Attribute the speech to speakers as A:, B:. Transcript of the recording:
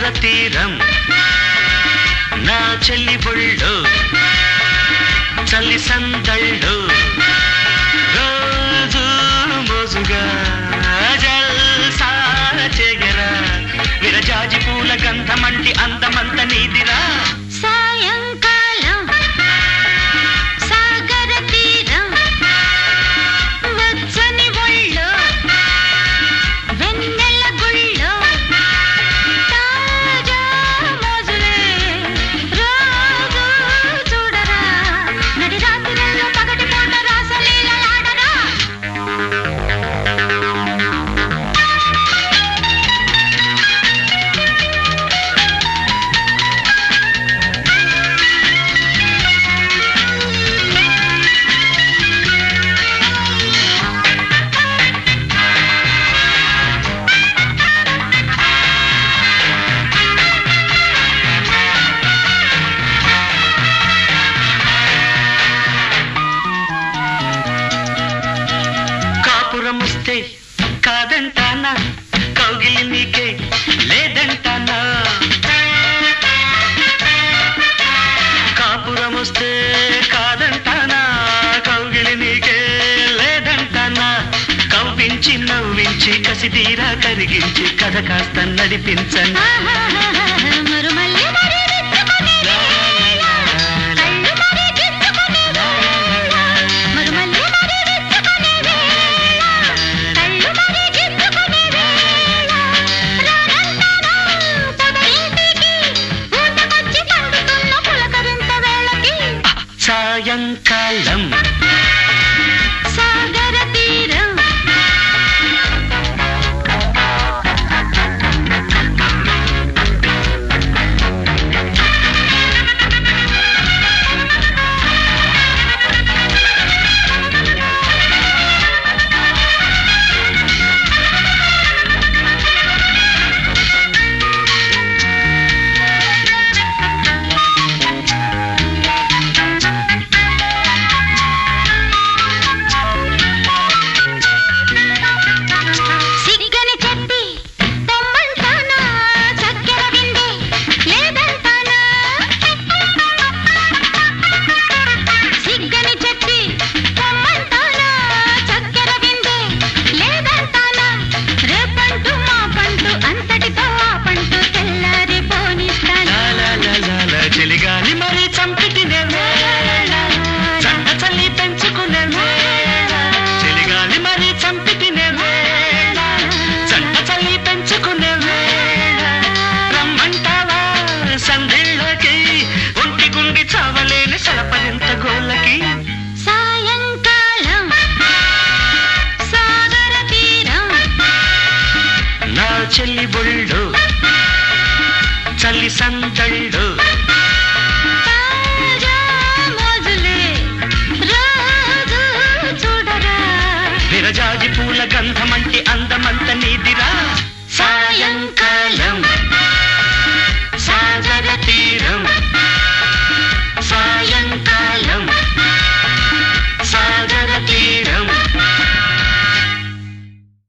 A: తీరం నా చెల్లి బొళ్ళు చల్లి సందళ్ళు రోజు మోజుగా జల్సా చెగరా విరజాజి పూల గంధమంటి అందమంత నీదిరా
B: సాయంకాలం సాగర తీరం వచ్చని ఒళ్ళో వెన్నెల గుళ్ళో తాజా మోజులే రోజు చూడరా నడి రాత్రుల్లో పగటి పూట రాసలీలలాడరా
A: కాపురం వస్తే కాదంటానా కౌగిలి నీకే లేదంటానా కాపురం వస్తే కాదంటానా కౌగిలి నీకే లేదంటానా కవ్వించి నవ్వించి కసి తీరా కరిగించి కథ కాస్త నడిపించండి
B: మరుమల్లి మరి విచ్చుకునే వేళ, కళ్ళు మరి గిచ్చుకునే వేళ, మరుమల్లి మరి విచ్చుకునే వేళ, కళ్ళు మరి గిచ్చుకునే వేళ, రారంటారా పొదరింటికి, ఊటకొచ్చి పండుతున్న పులకరింత వేళకి,
A: సాయంకాలం
B: సాగర తీరం సిగ్గని చెప్పి తెమ్మంటానా చక్కెర విందే లేదంటానా సిగ్గని చెప్పి తెమ్మంటానా చక్కెర విందే లేదంటానా రేపంటూ మా పంటూ అంతటితో ఆ పంటూ తెల్లారి పోనిస్తానా
A: లాలాలాలాల చెలిగాలి మరి చంపిటినే వేళ చంట చల్లి పెంచుకునే వేళ చెలిగాలి మరి చంపిటినే వేళ చంట చల్లి పెంచుకునే వేళ రమ్మంటావా సంధిళ్ళకి ఒంటి గుండి చావలేని సలపరింత గోళ్ళకి
B: సాయంకాలం సాగర తీరం
A: నా చెల్లి బొళ్ళు చల్లి సందళ్ళు